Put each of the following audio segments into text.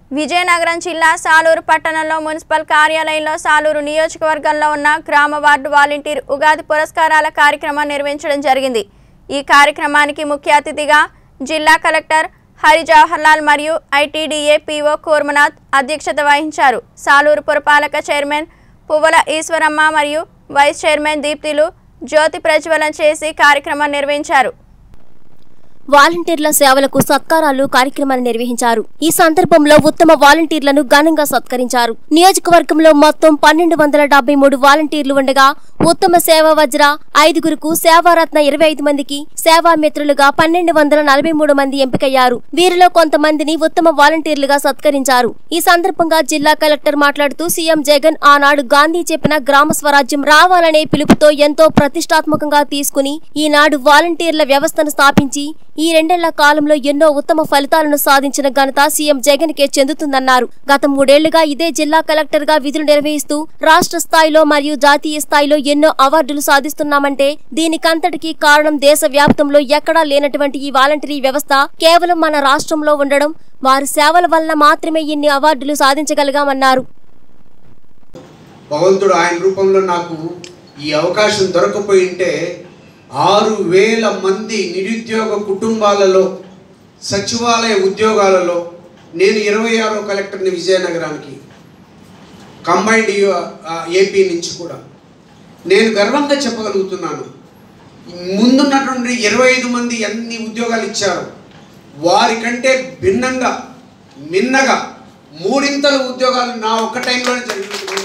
విజయనగరం జిల్లా సాలూరు పట్టణంలో మున్సిపల్ కార్యాలయంలో సాలూరు నియోజకవర్గంలో ఉన్న గ్రామ వార్డు వాలంటీర్ ఉగాది పురస్కారాల కార్యక్రమం నిర్వహించడం జరిగింది ఈ కార్యక్రమానికి ముఖ్య అతిథిగా జిల్లా కలెక్టర్ హరి జవహర్లాల్ మరియు ఐటీడీఏ పీఓ కూర్మనాథ్ అధ్యక్షత వహించారు సాలూరు పురపాలక చైర్మన్ పువ్వుల ఈశ్వరమ్మ మరియు వైస్ చైర్మన్ దీప్తిలు జ్యోతి ప్రజ్వలన చేసి కార్యక్రమం నిర్వహించారు వాలంటీర్ల సేవలకు సత్కారాలు కార్యక్రమాన్ని నిర్వహించారు ఈ సందర్భంలో ఉత్తమ వాలంటీర్లను ఘనంగా సత్కరించారు నియోజకవర్గంలో మొత్తం పన్నెండు వందల డెబ్బై మూడు వాలంటీర్లు ఉండగా ఉత్తమ సేవా వజ్ర ఐదుగురుకు సేవారత్న ఇరవై ఐదు మందికి సేవా మిత్రులుగా పన్నెండు వందల నలభై మూడు మంది ఎంపికయ్యారు వీరిలో కొంతమందిని ఉత్తమ వాలంటీర్లుగా సత్కరించారు ఈ సందర్భంగా జిల్లా కలెక్టర్ మాట్లాడుతూ సీఎం జగన్ ఆనాడు గాంధీ చెప్పిన గ్రామ స్వరాజ్యం రావాలనే పిలుపుతో ఎంతో ప్రతిష్టాత్మకంగా తీసుకుని ఈనాడు వాలంటీర్ల వ్యవస్థను స్థాపించి ఈ రెండేళ్ల కాలంలో ఎన్నో ఉత్తమ ఫలితాలను సాధించిన ఘనత సీఎం జగన్ కే చెందుతుందన్నారు గత మూడేళ్లుగా ఇదే జిల్లా కలెక్టర్ గా విధులు నిర్వహిస్తూ రాష్ట్ర స్థాయిలో మరియు జాతీయ స్థాయిలో ఎన్నో అవార్డులు సాధిస్తున్నామంటే దీనికంతటికీ కారణం దేశ వ్యాప్తంలో ఎక్కడా లేనటువంటి ఈ వాలంటరీ వ్యవస్థ కేవలం మన రాష్ట్రంలో ఉండడం వారి సేవల వలన మాత్రమే ఇన్ని అవార్డులు సాధించగలిగామన్నారు భగవంతుడు ఆయన రూపంలో నాకు ఈ అవకాశం దొరకపోయి ఉంటే ఆరు వేల మంది నిరుద్యోగ కుటుంబాలలో సచివాలయ ఉద్యోగాలలో నేను ఇరవై ఆరో కలెక్టర్ని విజయనగరానికి కంబైన్డ్ ఏపీ నుంచి కూడా నేను గర్వంగా చెప్పగలుగుతున్నాను ముందున్నటువంటి ఇరవై ఐదు మంది ఎన్ని ఉద్యోగాలు ఇచ్చారు వారికంటే భిన్నంగా మిన్నగా మూడింతల ఉద్యోగాలు నా ఒక్క టైంలోనే జరిగింది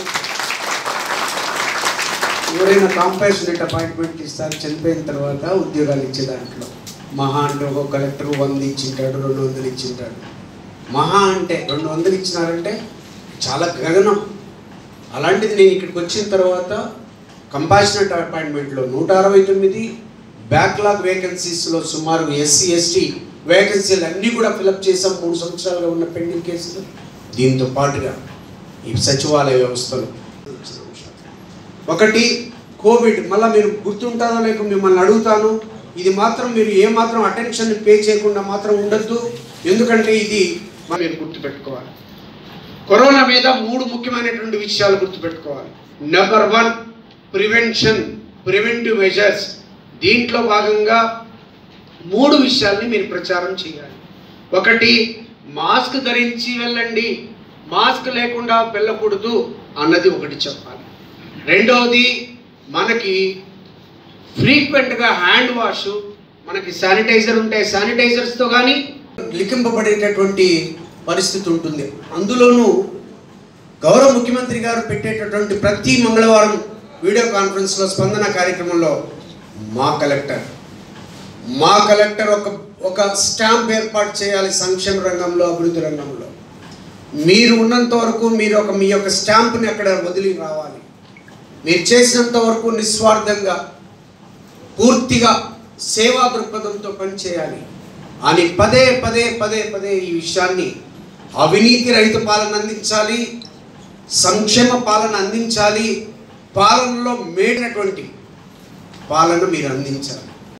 ఎవరైనా కాంపాషనేట్ అపాయింట్మెంట్ ఇస్తారు చనిపోయిన తర్వాత ఉద్యోగాలు ఇచ్చే దాంట్లో మహా అంటే ఒక కలెక్టర్ వంద ఇచ్చింటాడు రెండు వందలు ఇచ్చింటాడు మహా అంటే రెండు వందలు ఇచ్చినారంటే చాలా గగనం అలాంటిది నేను ఇక్కడికి వచ్చిన తర్వాత కంపాషనెట్ అపాయింట్మెంట్లో నూట అరవై తొమ్మిది బ్యాక్లాగ్ వేకెన్సీస్లో సుమారు ఎస్సీ ఎస్టీ వేకెన్సీలు అన్నీ కూడా ఫిలప్ చేసాం మూడు సంవత్సరాలుగా ఉన్న పెండింగ్ కేసులు దీంతో పాటుగా ఈ సచివాలయ వ్యవస్థలో ఒకటి కోవిడ్ మళ్ళీ మీరు గుర్తుంటారో లేక మిమ్మల్ని అడుగుతాను ఇది మాత్రం మీరు ఏమాత్రం అటెన్షన్ పే చేయకుండా మాత్రం ఉండొద్దు ఎందుకంటే ఇది మీరు గుర్తుపెట్టుకోవాలి కరోనా మీద మూడు ముఖ్యమైనటువంటి విషయాలు గుర్తుపెట్టుకోవాలి number one prevention preventive measures దీంట్లో భాగంగా మూడు విషయాల్ని మీరు ప్రచారం చేయాలి ఒకటి మాస్క్ ధరించి వెళ్ళండి మాస్క్ లేకుండా వెళ్ళకూడదు అన్నది ఒకటి చెప్పాలి రెండవది మనకి ఫ్రీక్వెంట్గా హ్యాండ్ వాష్ మనకి శానిటైజర్ ఉంటే శానిటైజర్స్తో కానీ లిఖింపబడేటటువంటి పరిస్థితి ఉంటుంది అందులోనూ గౌరవ ముఖ్యమంత్రి గారు పెట్టేటటువంటి ప్రతి మంగళవారం వీడియో కాన్ఫరెన్స్లో స్పందన కార్యక్రమంలో మా కలెక్టర్ మా కలెక్టర్ ఒక ఒక స్టాంప్ ఏర్పాటు చేయాలి సంక్షేమ రంగంలో అభివృద్ధి రంగంలో మీరు ఉన్నంత వరకు మీరు ఒక మీ యొక్క స్టాంప్ని అక్కడ వదిలి రావాలి మీరు చేసినంత వరకు నిస్వార్థంగా పూర్తిగా సేవా దృక్పథంతో పనిచేయాలి అని పదే పదే పదే పదే ఈ విషయాన్ని అవినీతి రహిత పాలన అందించాలి సంక్షేమ పాలన అందించాలి పాలనలో మేడినటువంటి పాలన మీరు అందించాలి